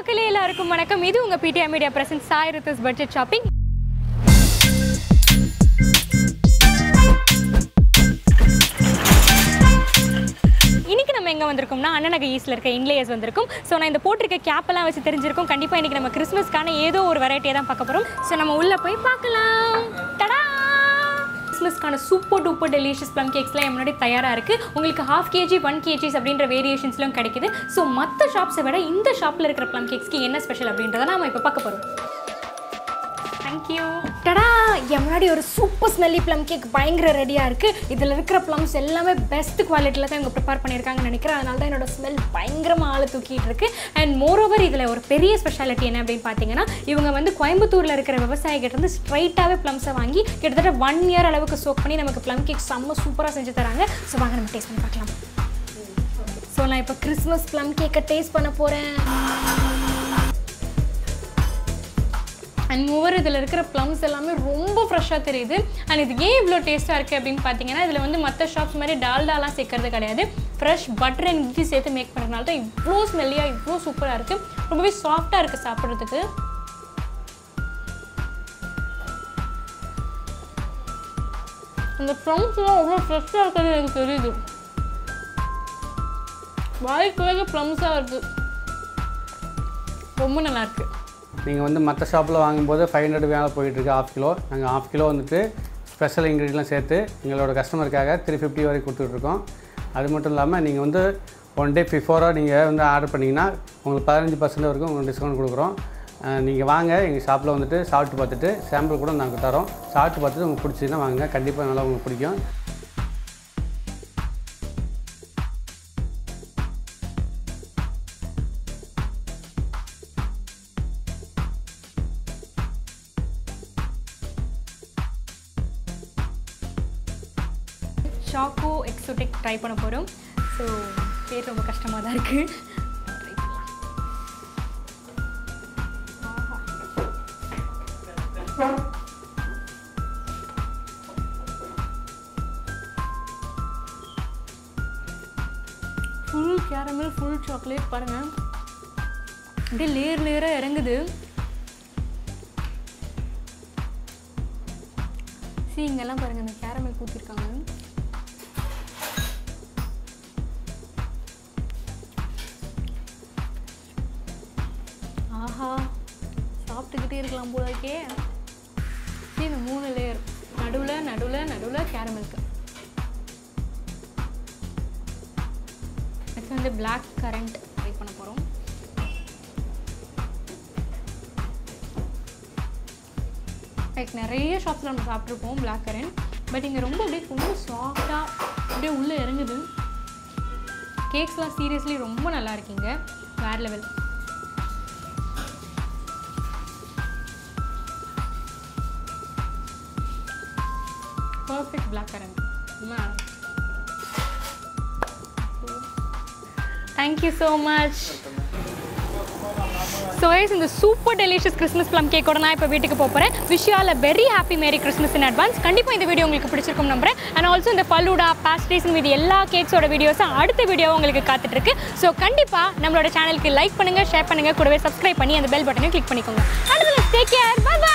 மக்களே எல்லாருக்கும் வணக்கம் இது உங்கள் பிடிஆர் மீடியா பிரசன்ட் சாய் ரித்தஸ் பட்ஜெட் ஷாப்பிங் இன்னைக்கு நம்ம எங்கே வந்திருக்கோம்னா அண்ணநகை ஈஸ்டில் இருக்க இன்லேயர்ஸ் வந்திருக்கும் ஸோ நான் இந்த போட்டிருக்க கேப்பெல்லாம் வச்சு தெரிஞ்சிருக்கும் கண்டிப்பாக இன்னைக்கு நம்ம கிறிஸ்மஸ்க்கான ஏதோ ஒரு வெரைட்டியை தான் பார்க்க போகிறோம் ஸோ நம்ம உள்ளே போய் பார்க்கலாம் டடா கிறிஸ்மஸ்க்கான சூப்பர் டூப்பர் டெலிஷியஸ் ப்ளம் கேக்ஸ்லாம் என் முன்னாடி தயாராக இருக்குது உங்களுக்கு ஹாஃப் கேஜி ஒன் கேஜிஸ் அப்படின்ற வேரியேஷன்ஸ்லாம் கிடைக்குது ஸோ மற்ற ஷாப்ஸை விட இந்த ஷாப்பில் இருக்கிற ப்ளம் கேக்ஸ்க்கு என்ன ஸ்பெஷல் அப்படின்றத நம்ம இப்போ பார்க்க போகிறோம் தேங்க்யூ டடா என் முன்னாடி ஒரு சூப்பர் ஸ்மெல்லி ப்ளம் கேக் பயங்கர ரெடியாக இருக்குது இதில் இருக்கிற ப்ளம்ஸ் எல்லாமே பெஸ்ட் குவாலிட்டியில் தான் இவங்க ப்ரிப்பேர் பண்ணியிருக்காங்கன்னு நினைக்கிறேன் அதனால தான் என்னோட ஸ்மெல் பயங்கரமாக ஆளை தூக்கிட்டு இருக்கு அண்ட் மோரோவர் இதில் ஒரு பெரிய ஸ்பெஷாலிட்டி என்ன அப்படின்னு பார்த்தீங்கன்னா இவங்க வந்து கோயம்புத்தூரில் இருக்கிற விவசாயிகிட்ட இருந்து ஸ்ட்ரைட்டாகவே ப்ளம்ஸை வாங்கி கிட்டத்தட்ட ஒன் இயர் அளவுக்கு சோக் பண்ணி நமக்கு ப்ளம் கேக் செம்ம சூப்பராக செஞ்சு தராங்க ஸோ வாங்க நம்ம டேஸ்ட் பண்ணி பார்க்கலாம் ஸோ நான் இப்போ கிறிஸ்மஸ் ப்ளம் கேக்கை டேஸ்ட் பண்ண போகிறேன் அண்ட் ஓவர் இதில் இருக்கிற ப்ளம்ஸ் எல்லாமே ரொம்ப ஃப்ரெஷ்ஷாக தெரியுது அண்ட் இது ஏன் இவ்வளோ டேஸ்ட்டாக இருக்குது அப்படின்னு பார்த்தீங்கன்னா இதில் வந்து மற்ற ஷாப்ஸ் மாதிரி டால்டாலாம் சேர்க்கறது கிடையாது ஃப்ரெஷ் பட்டர் அண்ட் இட்லி சேர்த்து மேக் பண்ணுறதுனால தான் இவ்வளோ ஸ்மெல்லியாக இவ்வளோ சூப்பராக இருக்குது ரொம்பவே சாஃப்டாக இருக்குது சாப்பிட்றதுக்கு அந்த ப்ளம்ஸ்லாம் அவ்வளோ ஃப்ரெஷ்ஷாக இருக்கிறது எனக்கு தெரியுது வாய்க்கு வேக ப்ளம்ஸாக இருக்குது ரொம்ப நல்லா இருக்குது நீங்கள் வந்து மற்ற ஷாப்பில் வாங்கும்போது ஃபைவ் ஹண்ட்ரட் மேலே போயிட்டுருக்கு ஆஃப் கிலோ நாங்கள் ஆஃப் கிலோ வந்துட்டு ஸ்பெஷல் இன்க்ரீடியன்ட்லாம் சேர்த்து எங்களோட கஸ்டமருக்காக த்ரீ ஃபிஃப்டி வரைக்கும் கொடுத்துட்ருக்கோம் அது மட்டும் இல்லாமல் நீங்கள் வந்து ஒன் டே பிஃபோராக நீங்கள் வந்து ஆர்டர் பண்ணிங்கன்னா உங்களுக்கு பதினஞ்சு பர்சன்ட் வரைக்கும் உங்களுக்கு டிஸ்கவுண்ட் கொடுக்குறோம் நீங்கள் வாங்க எங்கள் ஷாப்பில் வந்துட்டு சாப்பிட்டு பார்த்துட்டு சாம்பிள் கூட நாங்கள் தரோம் சாப்பிட்டு பார்த்துட்டு உங்களுக்கு பிடிச்சதுன்னா வாங்க கண்டிப்பாக நல்லா உங்களுக்கு பிடிக்கும் ஷாக்கோ எக்ஸோட்டிக் ட்ரை பண்ண போகிறோம் ஸோ பேர் ரொம்ப கஷ்டமாக தான் இருக்குது ட்ரை பண்ணலாம் ஃபுல் கேரமல் ஃபுல் சாக்லேட் பாருங்கள் அப்படியே லேயர் லேயராக இறங்குது சி இங்கெல்லாம் பாருங்கள் இந்த கேரமல் ஊற்றிருக்காங்க ஆஹா சாப்பிட்டுக்கிட்டே இருக்கலாம் போல இருக்கே சரி, இந்த மூணு லேயர் நடுவில் நடுவில் நடுவில் கேரமலுக்கு நெக்ஸ்ட் வந்து பிளாக் கரண்ட் ட்ரை பண்ண போகிறோம் லைக் நிறைய ஷாப்ஸில் நம்ம சாப்பிட்ருப்போம் பிளாக் கரண்ட் பட் இங்கே ரொம்ப அப்படியே ரொம்ப சாஃப்டாக அப்படியே உள்ளே இறங்குது கேக்ஸ்லாம் சீரியஸ்லி ரொம்ப நல்லா இருக்கீங்க வேறு level perfect black currant thank you so much so guys இந்த சூப்பர் டெலிஷியஸ் கிறிஸ்மஸ் ப்ளம் கேக்கோட நான் இப்போ வீட்டுக்கு போக போகிறேன் wish all a very happy merry Christmas in advance கண்டிப்பாக இந்த வீடியோ உங்களுக்கு பிடிச்சிருக்கும் நம்புறேன் அண்ட் ஆல்சோ இந்த ஃபலூடா பாஸ்ட்ரீஸ் மீது எல்லா கேக்ஸோட வீடியோஸும் அடுத்த வீடியோ உங்களுக்கு காத்துட்ருக்கு ஸோ கண்டிப்பாக நம்மளோட சேனலுக்கு லைக் பண்ணுங்கள் ஷேர் பண்ணுங்கள் கூடவே சப்ஸ்கிரைப் பண்ணி அந்த பெல் பட்டனையும் கிளிக் பண்ணிக்கோங்க அண்ட் டேக் கேர் பை